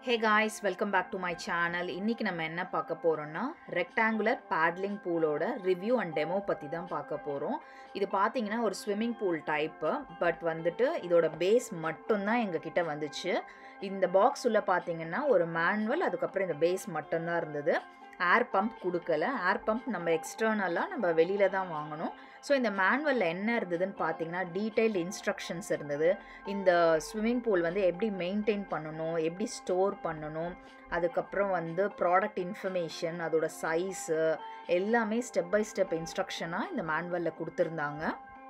Hey guys welcome back to my channel இன்றைக்கி நம்ம என்ன பார்க்க போகிறோம்னா ரெக்டாங்குலர் பேட்லிங் பூலோட ரிவ்யூ அண்ட் டெமோ பற்றி தான் பார்க்க போகிறோம் இது பார்த்தீங்கன்னா ஒரு ஸ்விம்மிங் பூல் டைப்பு பட் வந்துட்டு இதோட பேஸ் மட்டும்தான் எங்கள் கிட்ட வந்துச்சு இந்த பாக்ஸ் உள்ள பார்த்தீங்கன்னா ஒரு மேனுவல் அதுக்கப்புறம் இந்த பேஸ் மட்டும்தான் இருந்தது ஏர் பம்ப் கொடுக்கல ஏர் பம்ப் நம்ம எக்ஸ்டர்னலாக நம்ம வெளியில் தான் வாங்கணும் ஸோ இந்த மேனுவலில் என்ன இருந்ததுன்னு பார்த்தீங்கன்னா டீட்டெயில்டு இன்ஸ்ட்ரக்ஷன்ஸ் இருந்தது இந்த ஸ்விம்மிங் பூல் வந்து எப்படி மெயின்டைன் பண்ணணும் எப்படி ஸ்டோர் பண்ணணும் அதுக்கப்புறம் வந்து ப்ராடக்ட் இன்ஃபர்மேஷன் அதோட சைஸு எல்லாமே ஸ்டெப் பை ஸ்டெப் இன்ஸ்ட்ரக்ஷனாக இந்த மேனுவலில் கொடுத்துருந்தாங்க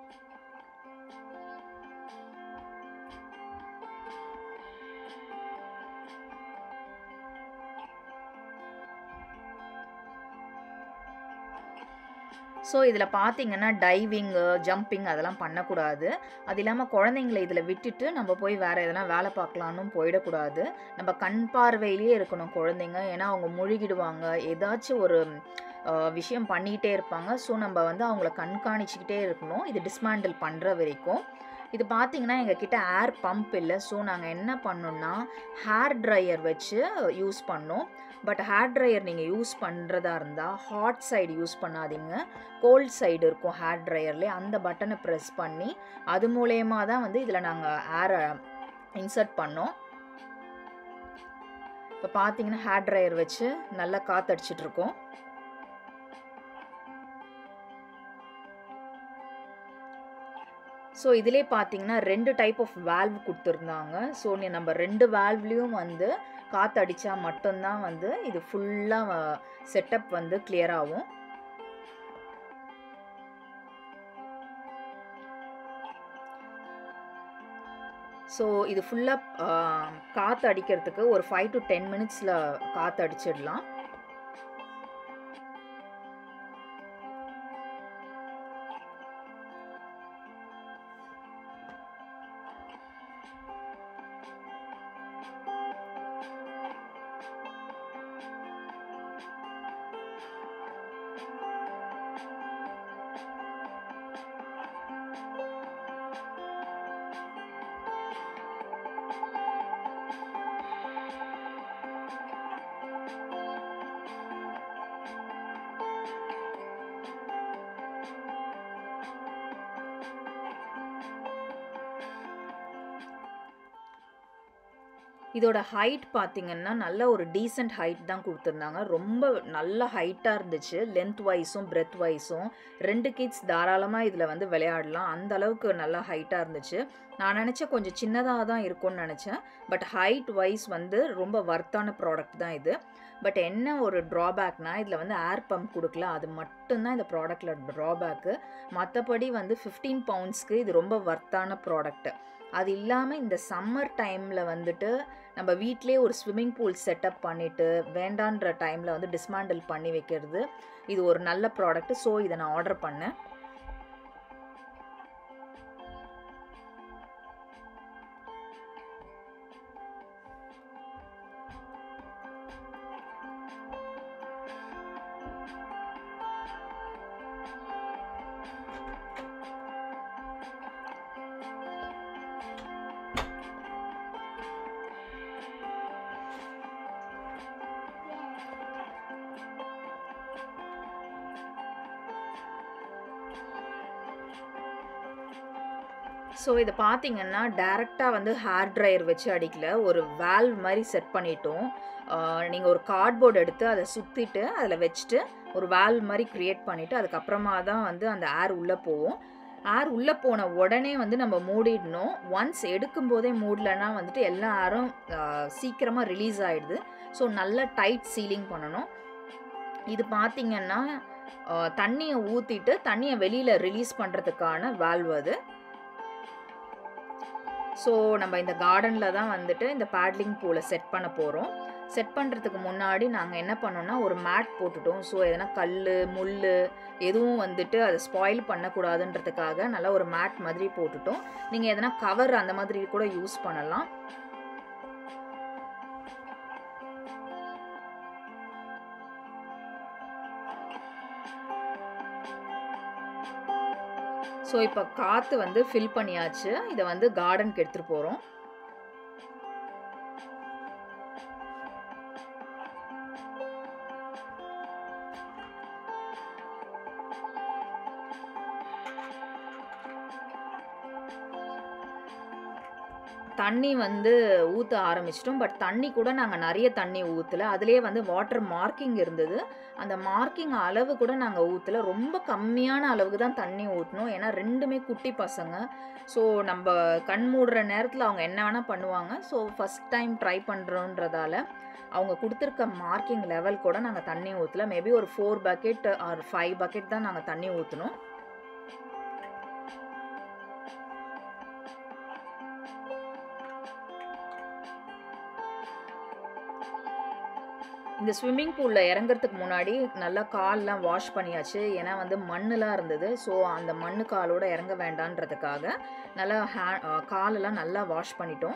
ஸோ இதில் பார்த்தீங்கன்னா டைவிங்கு ஜம்பிங் அதெல்லாம் பண்ணக்கூடாது அது இல்லாமல் குழந்தைங்கள இதில் விட்டுட்டு நம்ம போய் வேறு எதனா வேலை பார்க்கலான்னு போயிடக்கூடாது நம்ம கண் பார்வையிலேயே இருக்கணும் குழந்தைங்க ஏன்னா அவங்க முழுகிடுவாங்க ஏதாச்சும் ஒரு விஷயம் பண்ணிகிட்டே இருப்பாங்க ஸோ நம்ம வந்து அவங்கள கண்காணிச்சிக்கிட்டே இருக்கணும் இது டிஸ்மேண்டில் பண்ணுற வரைக்கும் இது பார்த்தீங்கன்னா எங்ககிட்ட ஏர் பம்ப் இல்லை ஸோ நாங்கள் என்ன பண்ணோம்னா ஹேர் ட்ரையர் வச்சு யூஸ் பண்ணோம் பட் ஹேர் ட்ரையர் நீங்கள் யூஸ் பண்ணுறதா இருந்தால் ஹாட் சைடு யூஸ் பண்ணாதீங்க கோல்ட் சைடு இருக்கும் ஹேர் ட்ரையர்லேயே அந்த பட்டனை ப்ரெஸ் பண்ணி அது மூலயமா தான் வந்து இதில் நாங்கள் ஏரை இன்சர்ட் பண்ணோம் இப்போ பார்த்தீங்கன்னா ஹேர் ட்ரையர் வச்சு நல்லா காற்றடிச்சிட்ருக்கோம் ஸோ இதிலே பார்த்தீங்கன்னா ரெண்டு டைப் ஆஃப் வேல்வ் கொடுத்துருந்தாங்க ஸோ நீ நம்ம ரெண்டு வேல்வ்லேயும் வந்து காற்றடிச்சா மட்டும்தான் வந்து இது ஃபுல்லாக செட்டப் வந்து கிளியர் ஆகும் ஸோ இது ஃபுல்லாக காற்று அடிக்கிறதுக்கு ஒரு ஃபைவ் டு டென் மினிட்ஸில் காற்று அடிச்சிடலாம் இதோட ஹைட் பார்த்தீங்கன்னா நல்ல ஒரு டீசெண்ட் ஹைட் தான் கொடுத்துருந்தாங்க ரொம்ப நல்ல ஹைட்டாக இருந்துச்சு லென்த் வைஸும் பிரெத் வைஸும் ரெண்டு கிட்ஸ் தாராளமாக இதில் வந்து விளையாடலாம் அந்த அளவுக்கு நல்லா ஹைட்டாக இருந்துச்சு நான் நினச்சேன் கொஞ்சம் சின்னதாக தான் இருக்கும்னு நினச்சேன் பட் ஹைட் வைஸ் வந்து ரொம்ப வர்த்தான ப்ராடக்ட் தான் இது பட் என்ன ஒரு ட்ராபேக்னால் இதில் வந்து ஏர் பம்ப் கொடுக்கல அது மட்டும்தான் இந்த ப்ராடக்டில் ட்ராபேக்கு மற்றபடி வந்து ஃபிஃப்டீன் பவுண்ட்ஸ்க்கு இது ரொம்ப வர்த்தான ப்ராடக்ட்டு அது இல்லாமல் இந்த சம்மர் டைமில் வந்துட்டு நம்ம வீட்டிலே ஒரு ஸ்விம்மிங் பூல் செட்டப் பண்ணிவிட்டு வேண்டான்ற டைமில் வந்து டிஸ்மேண்டில் பண்ணி வைக்கிறது இது ஒரு நல்ல ப்ராடக்ட் ஸோ இதை நான் ஆர்டர் பண்ணேன் ஸோ இதை பார்த்தீங்கன்னா டேரெக்டாக வந்து ஹேர் ட்ரையர் வச்சு அடிக்கல ஒரு வேல்வ் மாதிரி செட் பண்ணிட்டோம் நீங்கள் ஒரு கார்ட்போர்டு எடுத்து அதை சுற்றிட்டு அதில் வச்சுட்டு ஒரு வேல்வ் மாதிரி க்ரியேட் பண்ணிவிட்டு அதுக்கப்புறமா தான் வந்து அந்த ஏர் உள்ளே போகும் ஏர் உள்ளே போன உடனே வந்து நம்ம மூடிடணும் ஒன்ஸ் எடுக்கும் போதே மூடலைன்னா வந்துட்டு எல்லா ஏரும் சீக்கிரமாக ரிலீஸ் ஆகிடுது ஸோ நல்ல டைட் சீலிங் பண்ணணும் இது பார்த்திங்கன்னா தண்ணியை ஊற்றிட்டு தண்ணியை வெளியில் ரிலீஸ் பண்ணுறதுக்கான வேல்வ் அது ஸோ நம்ம இந்த கார்டனில் தான் வந்துட்டு இந்த பேட்லிங் பூலை செட் பண்ண போகிறோம் செட் பண்ணுறதுக்கு முன்னாடி நாங்கள் என்ன பண்ணோம்னா ஒரு மேட் போட்டுட்டோம் ஸோ எதனா கல் முள் எதுவும் வந்துட்டு அதை ஸ்பாயில் பண்ணக்கூடாதுன்றதுக்காக நல்லா ஒரு மேட் மாதிரி போட்டுட்டோம் நீங்கள் எதனா கவர் அந்த மாதிரி கூட யூஸ் பண்ணலாம் ஸோ இப்போ காற்று வந்து ஃபில் பண்ணியாச்சு இதை வந்து கார்டனுக்கு எடுத்துகிட்டு போகிறோம் தண்ணி வந்து ஊத்த ஆரம்பிச்சிட்டோம். பட் தண்ணி கூட நாங்க நெறைய தண்ணி ஊத்தல. அதிலேயே வந்து வாட்டர் மார்க்கிங் இருந்தது. அந்த மார்க்கிங் அளவு கூட நாங்க ஊத்தல. ரொம்ப கம்மியான அளவுக்கு தான் தண்ணி ஊத்துனோம். ஏன்னா 2மே குட்டி பசங்க. ஸோ நம்ப கண் மூடுற நேரத்தில அவங்க என்ன வேணா பண்ணுவாங்க. ஸோ ஃபர்ஸ்ட் டைம் ட்ரை பண்றோன்றதால, அவங்க குடுத்துருக்க மார்க்கிங் லெவல் கூட நாங்க தண்ணி ஊத்தல. மேபி ஒரு 4 பக்கெட் ஆர் 5 பக்கெட் தான் நாங்க தண்ணி ஊத்துனோம். இந்த ஸ்விம்மிங் பூல்ல இறங்குறதுக்கு முன்னாடி நல்லா கால்லாம் வாஷ் பண்ணியாச்சு. ஏன்னா வந்து மண்ணுலாம் இருந்தது. ஸோ அந்த மண்ணு காலோட இறங்க வேண்டான்றதுக்காக, நல்லா ஹே அ காலெல்லாம் நல்லா வாஷ் பண்ணிட்டோம்.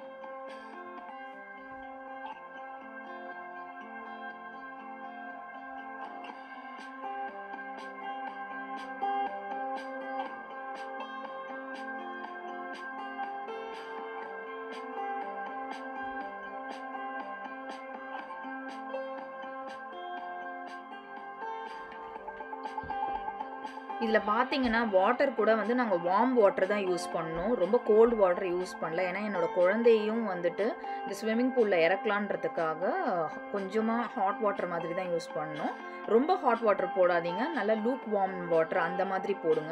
இதில பார்த்தீங்கன்னா, வாட்டர் கூட வந்து நாங்க வார்ம் வாட்டர் தான் யூஸ் பண்ணோம். ரொம்ப கோல்ட் வாட்டர் யூஸ் பண்ணல. ஏன்னா என்னோட குழந்தையும் வந்துட்டு இந்த ஸ்விம்மிங் பூல்ல இறக்கலான்றதுக்காக கொஞ்சமா ஹாட் வாட்டர் மாதிரி தான் யூஸ் பண்ணோம். ரொம்ப ஹாட் வாட்டர் போடாதீங்க. நல்லா லூக் வார்ம் வாட்டர் அந்த மாதிரி போடுங்க.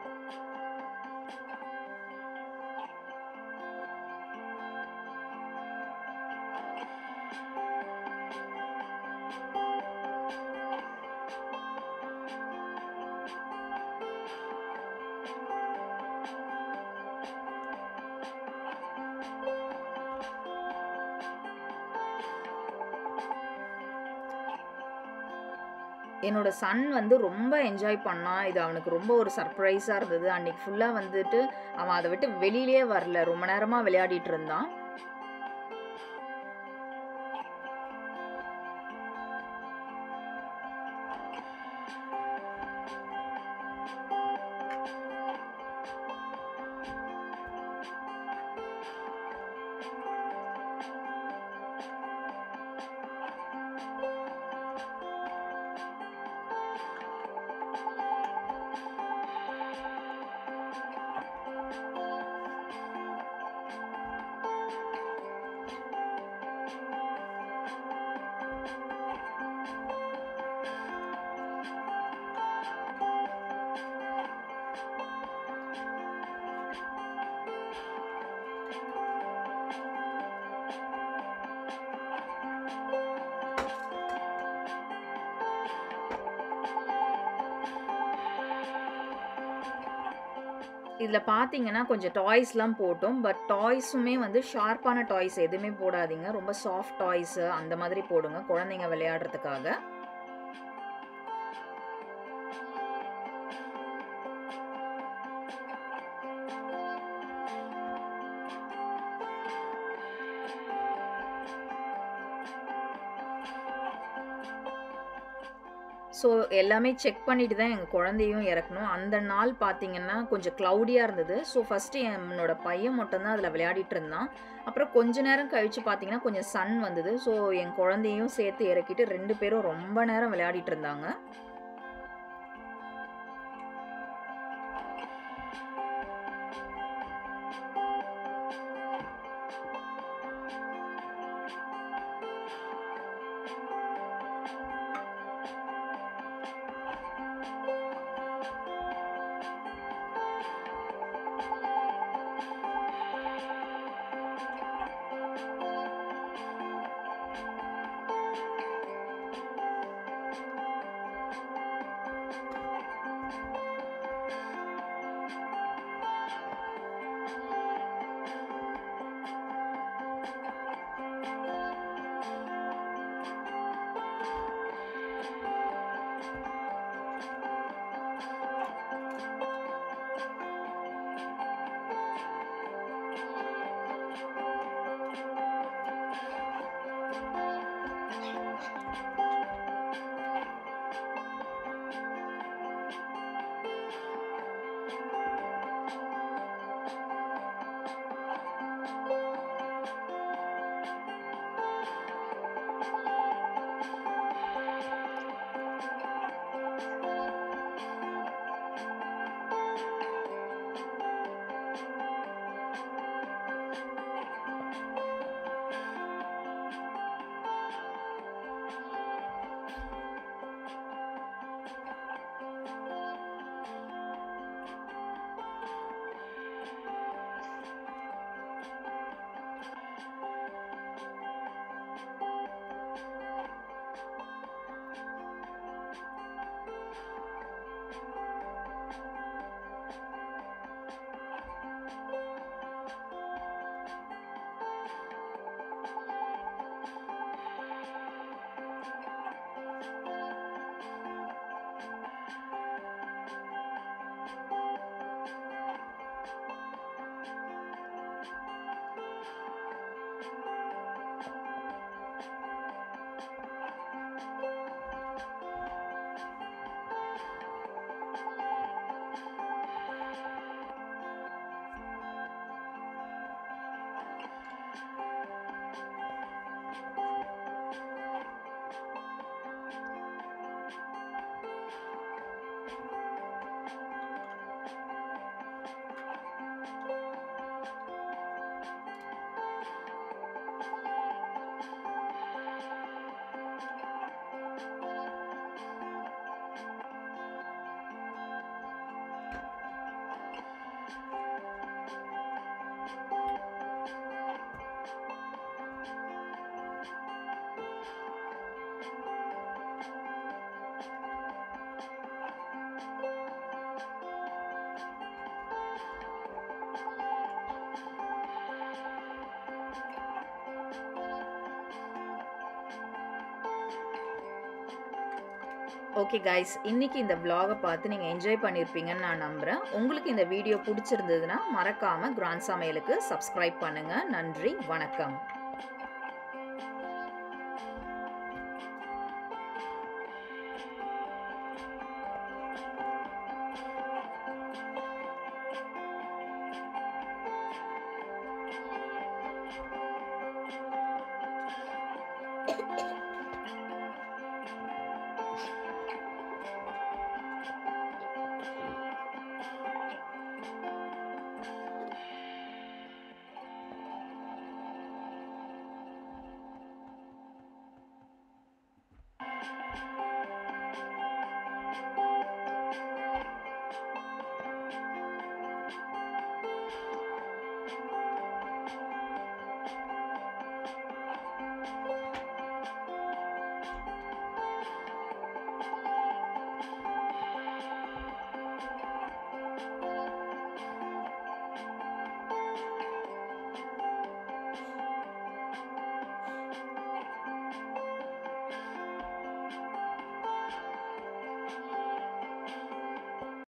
என்னோட சன் வந்து ரொம்ப என்ஜாய் பண்ணான். இது அவனுக்கு ரொம்ப ஒரு சர்ப்ரைஸா இருந்தது. அன்னைக்கு ஃபுல்லா வந்துட்டு அவன் அத விட்டு வெளியிலயே வரல. ரொம்ப நேரமா விளையாடிட்டு இருந்தான். இதில பார்த்தீங்கன்னா, கொஞ்சம் டாய்ஸ்லாம் போட்டோம். பட் டாய்ஸுமே வந்து ஷார்ப்பான டாய்ஸ் எதுவுமே போடாதீங்க. ரொம்ப சாஃப்ட் டாய்ஸு அந்த மாதிரி போடுங்க. குழந்தைங்க விளையாடுறதுக்காக. ஸோ எல்லாமே செக் பண்ணிட்டு தான் எங்க குழந்தையும் இறக்கணும். அந்த நாள் பார்த்தீங்கன்னா, கொஞ்சம் க்ளவுடியா இருந்தது. ஸோ ஃபர்ஸ்ட்டு என்னோட பையன் மட்டும் தான் அதில விளையாடிட்டு இருந்தான். அப்புறம் கொஞ்ச நேரம் கழிச்சு பார்த்தீங்கன்னா, கொஞ்சம் சன் வந்தது. ஸோ என் குழந்தையும் சேர்த்து இறக்கிட்டு 2 பேரும் ரொம்ப நேரம் விளையாடிட்டு இருந்தாங்க. ஓகே கைஸ் இன்னைக்கு இந்த vlog-அ பார்த்து நீங்கள் என்ஜாய் பண்ணியிருப்பீங்கன்னு நான் நம்புகிறேன் உங்களுக்கு இந்த வீடியோ பிடிச்சிருந்ததுன்னா மறக்காமல் கிராண்ட் சமையலுக்கு சப்ஸ்கிரைப் பண்ணுங்கள் நன்றி வணக்கம்